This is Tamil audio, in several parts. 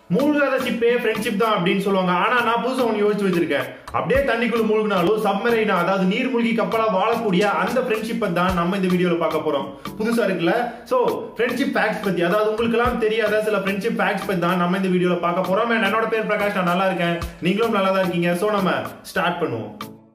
மூழ்காத ஷிப்பே ஃப்ரெண்ட்ஷிப் தான் அப்படின்னு சொல்லுவாங்க ஆனா நான் புதுசா ஒன்று யோசிச்சு வச்சிருக்கேன் அப்படியே தண்ணிக்குள்ள மூழ்கினாலும் சப்மரைனா அதாவது நீர் மூழ்கி கப்பலா வாழக்கூடிய அந்த ஃப்ரெண்ட்ஷிப்பை தான் நம்ம இந்த வீடியோல பார்க்க போறோம் புதுசா இருக்குல்ல சோ ஃப்ரெண்ட்ஷிப் ஃபேக்ட்ஸ் பத்தி அதாவது உங்களுக்கு எல்லாம் தெரியாத சில ஃப்ரெண்ட்ஷிப் ஃபேக்ட்ஸ் பத்தி தான் நம்ம இந்த வீடியோல பார்க்க போறோம் And என்னோட பேர் பிரகாஷ் நான் நல்லா இருக்கேன் நீங்களும் நல்லா தான் இருக்கீங்க சோ நம்ம ஸ்டார்ட் பண்ணுவோம்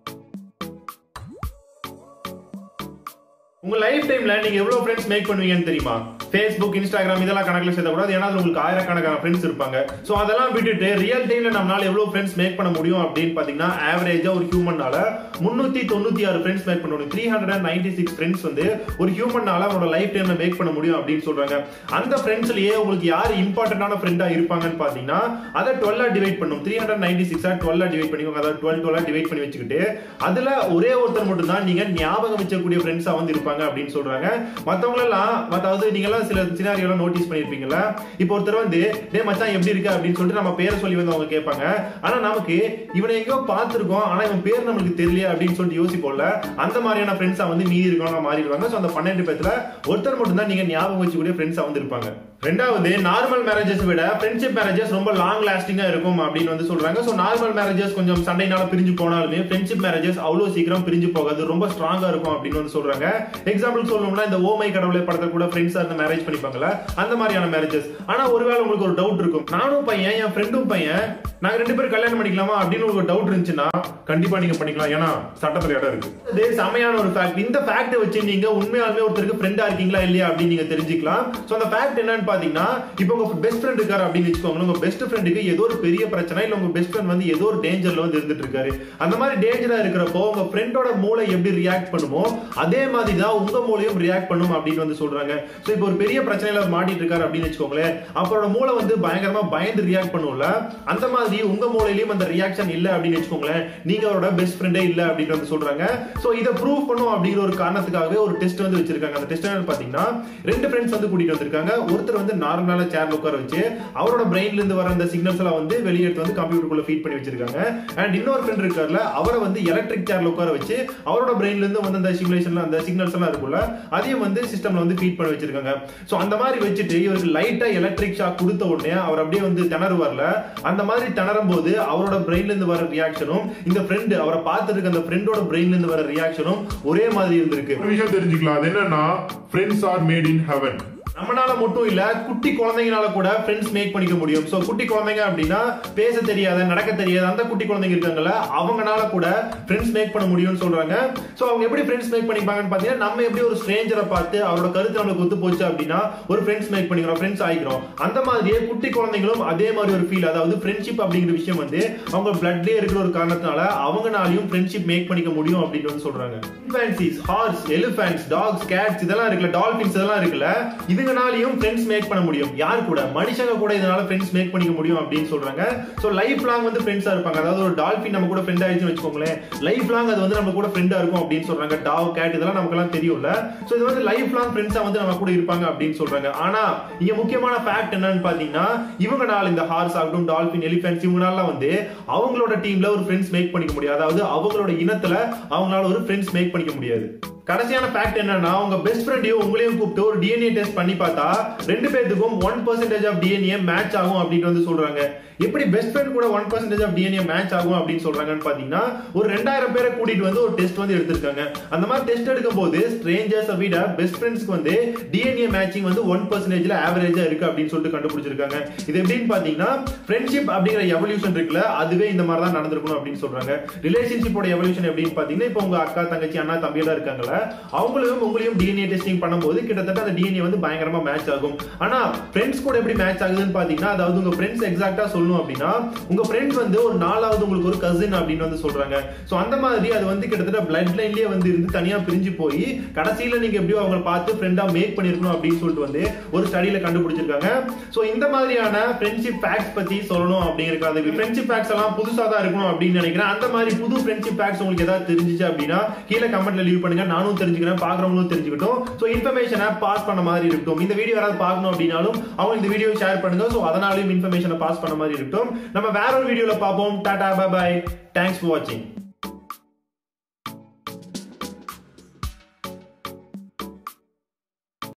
உங்க லைஃப் டைம்ல நீங்க எவ்வளவு ஃப்ரெண்ட்ஸ் மேக் பண்ணுவீங்கன்னு தெரியுமா ஃபேஸ்புக் இன்ஸ்டாகிராம் இதெல்லாம் கணக்குல சேர்த்த கூடாது ஏன்னா அதுல உங்களுக்கு ஆயிரக்கணக்கான ஃப்ரெண்ட்ஸ் இருப்பாங்க சோ அதெல்லாம் விட்டுட்டு ரியல் டைம்ல நம்மளால எவ்வளவு ஃப்ரெண்ட்ஸ் மேக் பண்ண முடியும் அப்படின்னு பாத்தீங்கன்னா ஆவரேஜா ஒரு ஹியூமன்னால முன்னூத்தி தொண்ணூத்தி ஆறு ஃப்ரெண்ட்ஸ் மேக் பண்ண முடியும் three hundred and ninety six friends வந்து ஒரு ஹியூமன்னால அவனோட லைஃப் டைம்ல மேக் பண்ண முடியும் அப்படின்னு சொல்றாங்க அந்த ஃப்ரெண்ட்ஸ்லயே உங்களுக்கு யார் இம்பார்ட்டன்டான ஃப்ரெண்டா இருப்பாங்கன்னு பாத்தீங்கன்னா அதை டுவெல்லா டிவைட் பண்ணும் த்ரீ ஹண்ட்ரட் நைன்டி சிக்ஸா டுவெல்லா டிவைட் பண்ணிக்கோங்க அதாவது டுவெல் டுவெல்லா டிவைட் பண்ணி வச்சுக்கிட்டு அதுல ஒரே ஒருத்தர் மட்டும் தான் நீங்க ஞாபகம் வச்சக்கூடிய ஃப்ரெண்ட்ஸா வந்து இருப்பாங்க அப்படின்னு சொல்றாங்க மத்தவங்க எல்லாம் அதாவது நீங்க எல்லாம் சில சினாரியெல்லாம் நோட்டீஸ் பண்ணிருப்பீங்கல்ல இப்போ ஒருத்தர் வந்து டே மச்சான் எப்படி இருக்கு அப்படின்னு சொல்லிட்டு நம்ம பேரை சொல்லி வந்து அவங்க கேட்பாங்க ஆனா நமக்கு இவனை எங்கேயோ பார்த்திருக்கோம் ஆனா இவன் பேர் நம்மளுக்கு தெரியல அப்படின்னு சொல்லிட்டு யோசிப்போம்ல அந்த மாதிரியான ஃப்ரெண்ட்ஸா வந்து மீதி இருக்கவங்க மாறிடுவாங்க சோ அந்த பன்னெண்டு பேத்துல ஒருத்தர் மட்டும் தான் நீங்க ஞாபகம் வச்சுக்கூடிய ஃப்ரெண்ட்ஸா வந்து இருப்பாங்க ரெண்டாவது நார்மல் மேரேஜஸ் விட ஃப்ரெண்ட்ஷிப் மேரேஜஸ் ரொம்ப லாங் லாஸ்டிங்கா இருக்கும் அப்படின்னு வந்து சொல்றாங்க சோ நார்மல் மேரேஜஸ் கொஞ்சம் சண்டைனால பிரிஞ்சு போனாலுமே ஃப்ரெண்ட்ஷிப் மேரேஜஸ் அவ்வளவு சீக்கிரம் பிரிஞ்சு போகாது ரொம்ப ஸ்ட்ராங்கா இருக்கும் அப்படின்னு வந்து சொல்றாங்க எக்ஸாம்பிள் சொல்லணும்னா இந்த ஓமை கடவுளை படத்தை கூட ஃப்ரெண்ட்ஸா இருந்து மேரேஜ் பண்ணிப்பாங்கல்ல அந்த மாதிரியான மேரேஜஸ் ஆனா ஒருவேளை உங்களுக்கு ஒரு டவுட் இருக்கும் நானும் பையன் என் ஃப்ரெண்டும் பையன் நாங்க ரெண்டு பேரும் கல்யாணம் பண்ணிக்கலாமா அப்படின்னு உங்களுக்கு டவுட் இருந்துச்சுன்னா கண்டிப்பா நீங்க பண்ணிக்கலாம் ஏன்னா சட்டத்துல இடம் இருக்கு இது செமையான ஒரு ஃபேக்ட் இந்த ஃபேக்ட் வச்சு நீங்க உண்மையாலுமே ஒருத்தருக்கு ஃப்ரெண்டா இருக்கீங்களா இல்லையா அப்படின்னு நீங்க தெரிஞ்சுக்கலாம் சோ அந்த ஃபேக்ட் என்னன்னு பாத்தீங்கன்னா இப்போ உங்க பெஸ்ட் ஃப்ரெண்ட் இருக்காரு அப்படின்னு வச்சுக்கோங்க உங்க பெஸ்ட் ஃப்ரெண்டுக்கு ஏதோ ஒரு பெரிய பிரச்சனை இல்ல உங்க பெஸ்ட் ஃப்ரெண்ட் வந்து ஏதோ ஒரு டேஞ்சர்ல வந்து இருந்துட்டு இருக்காரு அந்த மாதிரி டேஞ்சரா இருக்கிறப்போ உங்க ஃப்ரெண்டோட மூளை எப்படி ரியாக்ட் பண்ணுமோ அதே மாதிரி தான் உங்க மூளையும் ரியாக்ட் பண்ணும் அப்படின்னு வந்து சொல்றாங்க சோ இப்போ ஒரு பெரிய பிரச்சனையில மாட்டிட்டு இருக்காரு அப்படின்னு வச்சுக்கோங்களேன் அவரோட மூளை வந்து பயங்கரமா பயந்து ரியாக்ட் பண்ணும்ல அந்த மாதிரி உங்க மூளையிலயும் அந்த ரியாக்ஷன் இல்ல அப்படின்னு வச்சுக்கோங்களேன் நீங்க அவரோட பெஸ்ட் ஃப்ரெண்டே இல்ல அப்படின்னு வந்து சொல்றாங்க சோ இதை ப்ரூவ் பண்ணும் அப்படிங்கிற ஒரு காரணத்துக்காகவே ஒரு டெஸ்ட் வந்து வச்சிருக்காங்க அந்த டெஸ்ட் என்னன்னு பாத்தீங்கன்னா ரெண்டு ஃப்ரெண்ட்ஸ் வந்து கூட்டிட்டு வந்திருக்காங்க ஒருத்தர் வந்து நார்மலான சேர்ல உட்கார வச்சு அவரோட பிரெயின்ல இருந்து வர அந்த சிக்னல்ஸ் எல்லாம் வந்து வெளியே எடுத்து வந்து கம்ப்யூட்டருக்குள்ள ஃபீட் பண்ணி வச்சிருக்காங்க அண்ட் இன்னொரு ஃப்ரெண்ட் இருக்கார்ல அவரை வந்து எலக்ட்ரிக் சேர்ல உட்கார வச்சு அவரோட பிரெயின்ல இருந்து வந்து அந்த சிமுலேஷன்ல அந்த சிக்னல்ஸ் எல்லாம் இருக்குல்ல அதையும் வந்து சிஸ்டம்ல வந்து ஃபீட் பண்ணி வச்சிருக்காங்க சோ அந்த மாதிரி வச்சுட்டு இவருக்கு லைட்டா எலக்ட்ரிக் ஷாக் கொடுத்த உடனே அவர் அப்படியே வந்து திணறுவார்ல அந்த மாதிரி திணறும் போது அவரோட பிரெயின்ல இருந்து வர ரியாக்ஷனும் இந்த ஃப்ரெண்ட் அவரை பார்த்துட்டு இருக்க அந்த ஃப்ரெண்டோட பிரெயின்ல இருந்து வர ரியாக்ஷனும் ஒரே மாதிரி இருந்திருக்கு ஒரு விஷயம் தெரிஞ்சுக்கலாம் அது என்னன்னா friends are made in heaven நம்மளால மட்டும் இல்ல குட்டி குழந்தைங்கனால கூட ஃப்ரெண்ட்ஸ் மேக் பண்ணிக்க முடியும் சோ குட்டி குழந்தைங்க அப்படின்னா பேச தெரியாத நடக்க தெரியாத அந்த குட்டி குழந்தைங்க இருக்காங்கல்ல அவங்கனால கூட ஃப்ரெண்ட்ஸ் மேக் பண்ண முடியும்னு சொல்றாங்க சோ அவங்க எப்படி ஃப்ரெண்ட்ஸ் மேக் பண்ணிப்பாங்கன்னு பாத்தீங்கன்னா நம்ம எப்படி ஒரு ஸ்ட்ரேஞ்சரை பார்த்து அவரோட கருத்து நம்மளுக்கு ஒத்து போச்சு அப்படின்னா ஒரு ஃப்ரெண்ட்ஸ் மேக் பண்ணிக்கிறோம் ஃப்ரெண்ட்ஸ் ஆகிக்கிறோம் அந்த மாதிரியே குட்டி குழந்தைங்களும் அதே மாதிரி ஒரு ஃபீல் அதாவது ஃப்ரெண்ட்ஷிப் அப்படிங்கிற விஷயம் வந்து அவங்க பிளட்லயே இருக்கிற ஒரு காரணத்தினால அவங்கனாலையும் ஃப்ரெண்ட்ஷிப் மேக் பண்ணிக்க முடியும் அப்படின்னு வந்து சொல்றாங்க chimpanzees horse elephants dogs cats இதெல்லாம் இருக்குல்ல டால்பின்ஸ் இதெல்லாம் இருக்குல்ல இதுங்கனாலையும் ஃப்ரெண்ட்ஸ் மேக் பண்ண முடியும் யார் கூட மனுஷங்க கூட இதனால ஃப்ரெண்ட்ஸ் மேக் பண்ணிக்க முடியும் அப்படின்னு சொல்றாங்க சோ லைஃப் லாங் வந்து ஃப்ரெண்ட்ஸா இருப்பாங்க அதாவது ஒரு டால்பின் நம்ம கூட ஃப்ரெண்ட் ஆயிடுச்சுன்னு வச்சுக்கோங்களேன் லைஃப் லாங் அது வந்து நம்ம கூட ஃப்ரெண்டா இருக்கும் அப்படின்னு சொல்றாங்க டாவ் கேட் இதெல்லாம் நமக்கு எல்லாம் தெரியும்ல சோ இது வந்து லைஃப் லாங் ஃப்ரெண்ட்ஸா வந்து நம்ம கூட இருப்பாங்க அப்படின்னு சொல்றாங்க ஆனா இங்க முக்கியமான ஃபேக்ட் என்னன்னு பாத்தீங்கன்னா இவங்கனால இந்த ஹார்ஸ் ஆகட்டும் டால்பின் எலிஃபென்ட்ஸ் இவங்கனால வந்து அவங்களோட டீம்ல ஒரு ஃப்ரெண்ட்ஸ் மேக் பண்ணிக்க முடியாது அதாவது அவங்களோட இனத்துல அவங்களால ஒரு ஃப்ரெண்ட்ஸ் மேக் பண்ணிக்க முடியாது கடைசியான ஃபேக்ட் என்னன்னா உங்க பெஸ்ட் ஃப்ரெண்டையும் உங்களையும் கூப்பிட்டு ஒரு டிஎன்ஏ டெஸ்ட் பண்ணி பார்த்தா ரெண்டு பேத்துக்கும் one percentage of DNA match ஆகும் அப்படின்னு வந்து சொல்றாங்க எப்படி பெஸ்ட் ஃப்ரெண்ட் கூட one percentage of DNA match ஆகும் அப்படின்னு சொல்றாங்கன்னு பாத்தீங்கன்னா ஒரு ரெண்டாயிரம் பேரை கூட்டிட்டு வந்து ஒரு டெஸ்ட் வந்து எடுத்திருக்காங்க அந்த மாதிரி டெஸ்ட் எடுக்கும் போது ஸ்ட்ரேஞ்சர்ஸ் விட பெஸ்ட் ஃப்ரெண்ட்ஸ்க்கு வந்து டிஎன்ஏ மேட்சிங் வந்து ஒன் பர்சன்டேஜ்ல ஆவரேஜா இருக்கு அப்படின்னு சொல்லிட்டு கண்டுபிடிச்சிருக்காங்க இது எப்படின்னு பாத்தீங்கன்னா ஃப்ரெண்ட்ஷிப் அப்படிங்கிற எவல்யூஷன் இருக்குல்ல அதுவே இந்த மாதிரி தான் நடந்திருக்கணும் அப்படின்னு சொல்றாங்க ரிலேஷன்ஷிப்போட எவல்யூஷன் எப்படின்னு பாத்தீங்கன்னா இப்போ உங்க அக்கா தங்கச்சி அண்ணா தம்பி எல்லாம் இருக்காங்கல்ல அவங்களும் உங்களையும் டிஎன்ஏ டெஸ்டிங் பண்ணும்போது கிட்டத்தட்ட அந்த டிஎன்ஏ வந்து பயங்கரமா மேட்ச் ஆகும் ஆனா ஃப்ரெண்ட்ஸ் கூட எப்படி மேட்ச் ஆகுதுன்னு பாத்தீங்கன்னா அதாவது உங்க ஃப்ரெண்ட்ஸ் எக்ஸாக்டா சொல்லணும் அப்படின்னா உங்க ஃப்ரெண்ட்ஸ் வந்து ஒரு நாலாவது உங்களுக்கு ஒரு கசின் அப்படின்னு வந்து சொல்றாங்க சோ அந்த மாதிரி அது வந்து கிட்டத்தட்ட பிளட் லைன்லயே வந்து இருந்து தனியா பிரிஞ்சு போய் கடைசியில நீங்க எப்படியோ அவங்க பார்த்து ஃப்ரெண்டா மேக் பண்ணிருக்கணும் அப்படின்னு சொல்லிட்டு வந்து ஒரு ஸ்டடியில கண்டுபிடிச்சிருக்காங்க சோ இந்த மாதிரியான ஃப்ரெண்ட்ஷிப் ஃபேக்ட்ஸ் பத்தி சொல்லணும் அப்படிங்கிறது ஃப்ரெண்ட்ஷிப் ஃபேக்ட்ஸ் எல்லாம் புதுசா தான் இருக்கணும் அப்படின்னு நினைக்கிறேன் அந்த மாதிரி புது ஃப்ரெண்ட்ஷிப் ஃபேக்ட்ஸ் உங்களுக்கு ஏதாவது தெரிஞ்சிச்சு அப்படின்னா கீழே கமெண்ட்ல லீவ் பண்ணுங்க நானும் தெரிஞ்சுக்கிறேன் பாக்குறவங்களும் தெரிஞ்சுக்கிட்டோம் சோ இன்ஃபர்மேஷனை பாஸ் பண்ண மாதிரி இருக்கட்டும் இந்த வீடியோ யாராவது பார்க்கணும் அப்படின்னாலும் அவங்க இந்த வீடியோ ஷேர் பண்ணுங்க சோ அதனாலயும் இன்ஃபர்மேஷனை பாஸ் பண்ண மாதிரி இருக்கட்டும் நம்ம வேற ஒரு வீடியோல பார்ப்போம் tata bye bye thanks for வாட்சிங்